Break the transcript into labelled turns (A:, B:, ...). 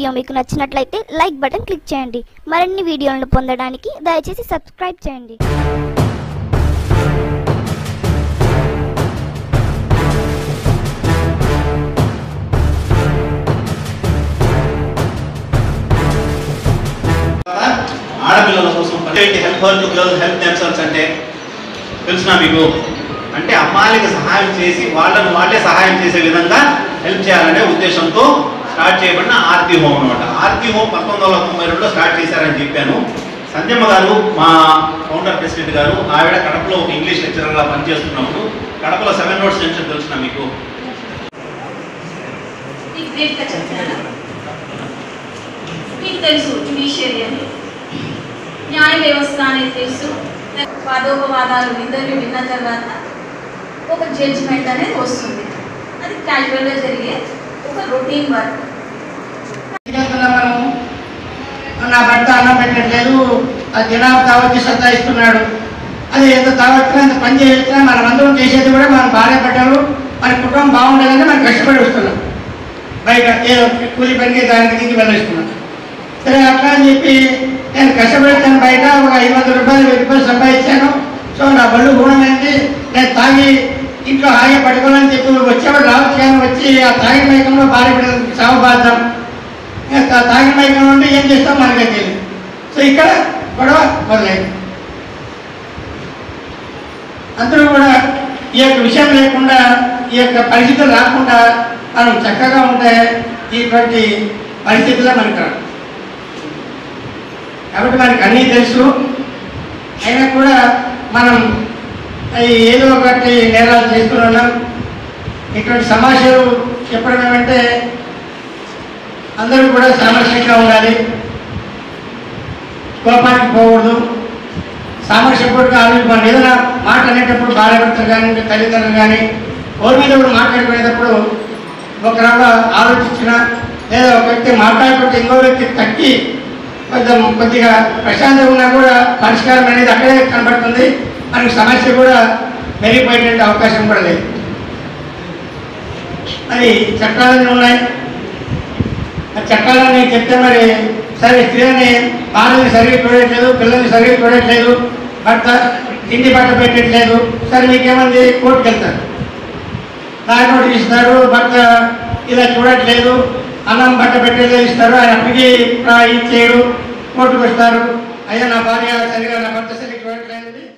A: video మీకు నచ్చినట్లయితే like button click చేయండి మరిన్ని వీడియోలను పొందడానికి దయచేసి సబ్స్క్రైబ్ చేయండి
B: కదా, ఆడపిల్లల కోసం ప్రత్యేక help her to girls help themselves అంటే తెలుసునా మీకు అంటే అమ్మాయిలకి సహాయం చేసి వాళ్ళను వాళ్ళే సహాయం చేసే విధంగా హెల్ప్ చేయాలనే ఉద్దేశంతో స్టార్ట్ చేయబడిన ఆర్తి హోమ్ అనమాట ఆర్తి హోమ్ పంతొమ్మిది వందల తొంభై రెండులో స్టార్ట్ చేశారని చెప్పాను సంధ్యమ్మ గారు మా ఫౌండర్ ప్రెసిడెంట్ గారు ఆవిడ కడపలో ఒక ఇంగ్లీష్ లెక్చరర్గా పనిచేస్తున్నప్పుడు కడపలో సెవెన్ రోడ్ సెంటర్ తెలుసునా మీకు
C: మీకు బ్రీఫ్గా చెప్తాను మీకు తెలుసు జ్యుడిషియరీ అని న్యాయ వ్యవస్థ అనేది తెలుసు వాదోపవాదాలు ఇద్దరు విన్న తర్వాత ఒక జడ్జిమెంట్ అనేది వస్తుంది అది క్యాజువల్గా జరిగే ఒక రొటీన్ వర్క్
D: చేస్తున్నాం మనము నా భర్త అన్నం పెట్టట్లేదు ఆ జనాభా తావచ్చి సత్తాయిస్తున్నాడు అది ఎంత తావచ్చినా ఎంత పని చేసినా మనం అందరం చేసేది కూడా మన భార్య బిడ్డలు మన కుటుంబం బాగుండాలని మనం కష్టపడి వస్తున్నాం బయట ఏదో కూలి పనికి దానికి దిగి వెళ్ళిస్తున్నాం సరే అట్లా అని చెప్పి నేను కష్టపడతాను బయట ఒక ఐదు వందల రూపాయలు వెయ్యి రూపాయలు సంపాదించాను సో నా బళ్ళు గుణమైంది నేను తాగి ఇంట్లో హాయిగా పడుకోవాలని చెప్పి వచ్చేవాడు రావచ్చు కానీ వచ్చి ఆ తాగిన మైకంలో భార్య బిడ్డలకు సాగు బాధ్యం ఇంకా తాగిన మైకంలో ఉంటే ఏం చేస్తాం మనకే తెలియదు సో ఇక్కడ గొడవ మొదలైంది అందరూ కూడా ఈ యొక్క విషయం లేకుండా ఈ యొక్క పరిస్థితులు రాకుండా మనం చక్కగా ఉంటే ఇటువంటి పరిస్థితుల్లో మనకు రాదు కాబట్టి మనకి అన్నీ తెలుసు అయినా కూడా మనం ఈ ఏదో ఒకటి నేరాలు చేస్తూనే ఉన్నాం ఇటువంటి సమస్యలు చెప్పడం ఏమంటే అందరూ కూడా సామరస్యంగా ఉండాలి కోపానికి పోకూడదు సామరస్యపూర్వకంగా ఆలోచించి మనం ఏదైనా మాట అనేటప్పుడు భార్యాభర్తలు కానీ ఇంకా తల్లిదండ్రులు కానీ ఓరి మీద కూడా మాట్లాడుకునేటప్పుడు ఒకరవ ఆలోచించిన లేదా ఒక వ్యక్తి మాట్లాడుకుంటే ఇంకో వ్యక్తి తగ్గి కొంచెం కొద్దిగా ప్రశాంతంగా ఉన్నా కూడా పరిష్కారం అనేది అక్కడే కనబడుతుంది మనకి సమస్య కూడా మెరిగిపోయేటువంటి అవకాశం కూడా లేదు మరి చట్టాలన్నీ ఉన్నాయి ఆ చట్టాలని చెప్తే మరి సరే స్త్రీలని భార్యని సరిగ్గా చూడట్లేదు పిల్లల్ని సరిగ్గా చూడట్లేదు భర్త తిండి బట్ట పెట్టట్లేదు సరే మీకేమంది కోర్టుకు వెళ్తారు దాని నోటీస్ ఇస్తారు భర్త ఇలా చూడట్లేదు అన్నం బట్ట పెట్టేది ఇస్తారు ఆయన అప్పటికి ఇది చేయడు కోర్టుకు వస్తారు అయ్యా నా భార్య సరిగా నా భర్త సరిగ్గా చూడట్లేదు